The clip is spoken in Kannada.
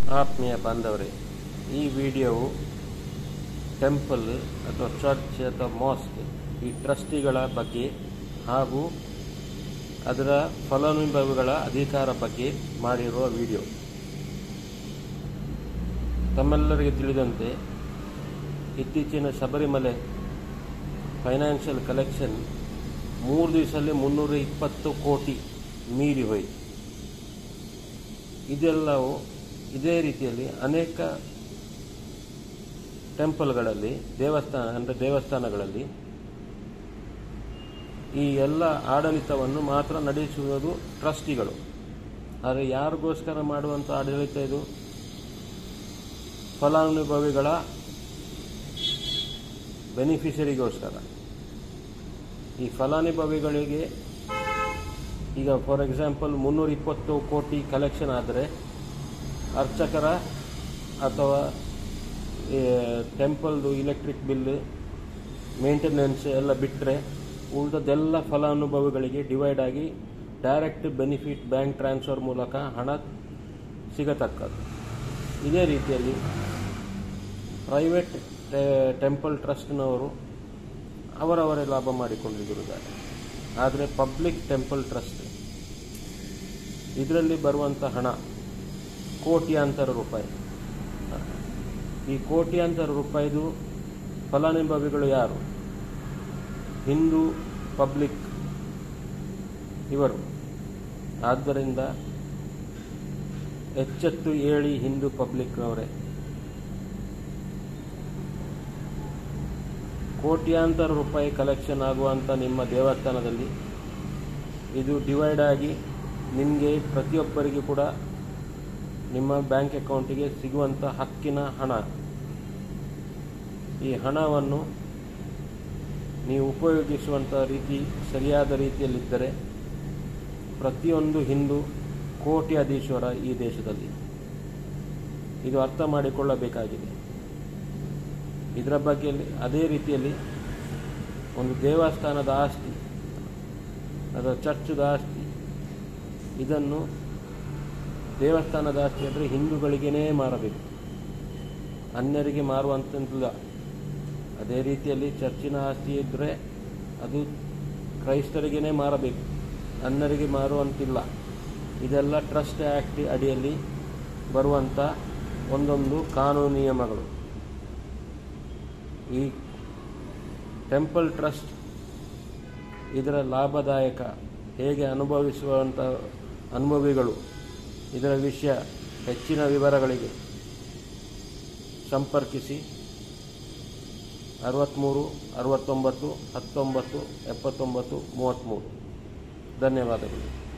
ಆತ್ಮೀಯ ಬಾಂಧವರೇ ಈ ವಿಡಿಯೋವು ಟೆಂಪಲ್ ಅಥವಾ ಚರ್ಚ್ ಅಥವಾ ಮಾಸ್ಕ್ ಈ ಟ್ರಸ್ಟಿಗಳ ಬಗ್ಗೆ ಹಾಗೂ ಅದರ ಫಲಾನುಭವಿಗಳ ಅಧಿಕಾರ ಬಗ್ಗೆ ಮಾಡಿರುವ ವಿಡಿಯೋ ತಮ್ಮೆಲ್ಲರಿಗೆ ತಿಳಿದಂತೆ ಇತ್ತೀಚಿನ ಶಬರಿಮಲೆ ಫೈನಾನ್ಷಿಯಲ್ ಕಲೆಕ್ಷನ್ ಮೂರು ದಿವಸದಲ್ಲಿ ಮುನ್ನೂರ ಇಪ್ಪತ್ತು ಕೋಟಿ ಮೀರಿ ಹೋಯಿತು ಇದೆಲ್ಲವೂ ಇದೇ ರೀತಿಯಲ್ಲಿ ಅನೇಕ ಟೆಂಪಲ್ಗಳಲ್ಲಿ ದೇವಸ್ಥಾನ ಅಂದರೆ ದೇವಸ್ಥಾನಗಳಲ್ಲಿ ಈ ಎಲ್ಲ ಆಡಳಿತವನ್ನು ಮಾತ್ರ ನಡೆಸುವುದು ಟ್ರಸ್ಟಿಗಳು ಆದರೆ ಯಾರಿಗೋಸ್ಕರ ಮಾಡುವಂಥ ಆಡಳಿತ ಇದು ಫಲಾನುಭವಿಗಳ ಬೆನಿಫಿಷರಿಗೋಸ್ಕರ ಈ ಫಲಾನುಭವಿಗಳಿಗೆ ಈಗ ಫಾರ್ ಎಕ್ಸಾಂಪಲ್ ಮುನ್ನೂರ ಇಪ್ಪತ್ತು ಕೋಟಿ ಕಲೆಕ್ಷನ್ ಆದರೆ ಅರ್ಚಕರ ಅಥವಾ ಟೆಂಪಲ್ದು ಇಲೆಕ್ಟ್ರಿಕ್ ಬಿಲ್ ಮೇಂಟೆನೆನ್ಸ್ ಎಲ್ಲ ಬಿಟ್ಟರೆ ಉಳಿದದೆಲ್ಲ ಫಲಾನುಭವಿಗಳಿಗೆ ಡಿವೈಡ್ ಆಗಿ ಡೈರೆಕ್ಟ್ ಬೆನಿಫಿಟ್ ಬ್ಯಾಂಕ್ ಟ್ರಾನ್ಸ್ಫರ್ ಮೂಲಕ ಹಣ ಸಿಗತಕ್ಕದ್ದು ಇದೇ ರೀತಿಯಲ್ಲಿ ಪ್ರೈವೇಟ್ ಟೆಂಪಲ್ ಟ್ರಸ್ಟ್ನವರು ಅವರವರೇ ಲಾಭ ಮಾಡಿಕೊಂಡಿರುತ್ತಾರೆ ಆದರೆ ಪಬ್ಲಿಕ್ ಟೆಂಪಲ್ ಟ್ರಸ್ಟ್ ಇದರಲ್ಲಿ ಬರುವಂಥ ಹಣ ಕೋಟ್ಯಾಂತರ ರೂಪಾಯಿ ಈ ಕೋಟ್ಯಾಂತರ ರೂಪಾಯಿದು ಫಲಾನುಭವಿಗಳು ಯಾರು ಹಿಂದೂ ಪಬ್ಲಿಕ್ ಇವರು ಆದ್ದರಿಂದ ಎಚ್ಚೆತ್ತು ಏಳಿ ಹಿಂದೂ ಪಬ್ಲಿಕ್ನವರೇ ಕೋಟ್ಯಾಂತರ ರೂಪಾಯಿ ಕಲೆಕ್ಷನ್ ಆಗುವಂಥ ನಿಮ್ಮ ದೇವಸ್ಥಾನದಲ್ಲಿ ಇದು ಡಿವೈಡ್ ಆಗಿ ನಿಮಗೆ ಪ್ರತಿಯೊಬ್ಬರಿಗೂ ಕೂಡ ನಿಮ್ಮ ಬ್ಯಾಂಕ್ ಅಕೌಂಟಿಗೆ ಸಿಗುವಂಥ ಹಕ್ಕಿನ ಹಣ ಈ ಹಣವನ್ನು ನೀವು ಉಪಯೋಗಿಸುವಂಥ ರೀತಿ ಸರಿಯಾದ ರೀತಿಯಲ್ಲಿದ್ದರೆ ಪ್ರತಿಯೊಂದು ಹಿಂದೂ ಕೋಟ್ಯಾಧೀಶ್ವರ ಈ ದೇಶದಲ್ಲಿ ಇದು ಅರ್ಥ ಮಾಡಿಕೊಳ್ಳಬೇಕಾಗಿದೆ ಇದರ ಬಗ್ಗೆ ಅದೇ ರೀತಿಯಲ್ಲಿ ಒಂದು ದೇವಸ್ಥಾನದ ಆಸ್ತಿ ಅಥವಾ ಚರ್ಚದ ಆಸ್ತಿ ಇದನ್ನು ದೇವಸ್ಥಾನದ ಆಸ್ತಿ ಅಂದರೆ ಹಿಂದೂಗಳಿಗೇ ಮಾರಬೇಕು ಅನ್ಯರಿಗೆ ಮಾರುವಂತಿಲ್ಲ ಅದೇ ರೀತಿಯಲ್ಲಿ ಚರ್ಚಿನ ಆಸ್ತಿ ಇದ್ದರೆ ಅದು ಕ್ರೈಸ್ತರಿಗೇ ಮಾರಬೇಕು ಅನ್ಯರಿಗೆ ಮಾರುವಂತಿಲ್ಲ ಇದೆಲ್ಲ ಟ್ರಸ್ಟ್ ಆ್ಯಕ್ಟ್ ಅಡಿಯಲ್ಲಿ ಬರುವಂಥ ಒಂದೊಂದು ಕಾನೂನು ನಿಯಮಗಳು ಈ ಟೆಂಪಲ್ ಟ್ರಸ್ಟ್ ಇದರ ಲಾಭದಾಯಕ ಹೇಗೆ ಅನುಭವಿಸುವಂಥ ಅನುಭವಿಗಳು ಇದರ ವಿಷಯ ಹೆಚ್ಚಿನ ವಿವರಗಳಿಗೆ ಸಂಪರ್ಕಿಸಿ ಅರವತ್ತ್ಮೂರು ಅರವತ್ತೊಂಬತ್ತು ಹತ್ತೊಂಬತ್ತು ಎಪ್ಪತ್ತೊಂಬತ್ತು ಮೂವತ್ತ್ಮೂರು ಧನ್ಯವಾದಗಳು